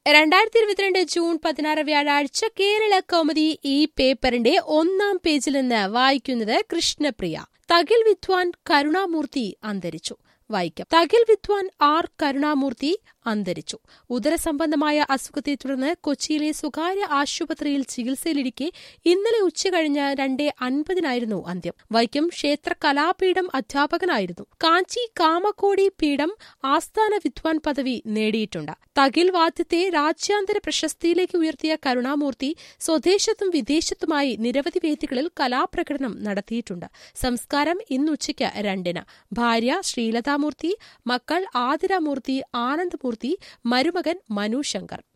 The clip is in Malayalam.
രണ്ടായിരത്തി ഇരുപത്തിരണ്ട് ജൂൺ പതിനാറ് വ്യാഴാഴ്ച കേരള കൗമുദി ഈ പേപ്പറിന്റെ ഒന്നാം പേജിൽ നിന്ന് വായിക്കുന്നത് കൃഷ്ണപ്രിയ തകിൽ വിദ്വാൻ കരുണാമൂർത്തി അന്തരിച്ചു വായിക്കാം തകിൽ വിദ്വാൻ ആർ കരുണാമൂർത്തി അന്തരിച്ചു ഉദരസംബന്ധമായ അസുഖത്തെ തുടർന്ന് കൊച്ചിയിലെ സ്വകാര്യ ആശുപത്രിയിൽ ചികിത്സയിലിരിക്കെ ഇന്നലെ ഉച്ചകഴിഞ്ഞ് രണ്ടേ അൻപതിനായിരുന്നു അന്ത്യം വൈക്കം ക്ഷേത്ര കലാപീഠം അധ്യാപകനായിരുന്നു കാഞ്ചി കാമക്കോടി പീഠം ആസ്ഥാന വിദ്വാൻ പദവി നേടിയിട്ടുണ്ട് തകിൽ വാദ്യത്തെ രാജ്യാന്തര പ്രശസ്തിയിലേക്ക് ഉയർത്തിയ കരുണാമൂർത്തി സ്വദേശത്തും വിദേശത്തുമായി നിരവധി വേദികളിൽ കലാപ്രകടനം നടത്തിയിട്ടുണ്ട് സംസ്കാരം ഇന്നുച്ചയ്ക്ക് രണ്ടിന് ഭാര്യ ശ്രീലതാമൂർത്തി മക്കൾ ആതിരാമൂർത്തി ആനന്ദ്മൂർത്തി മരുമകൻ മനു ശങ്കർ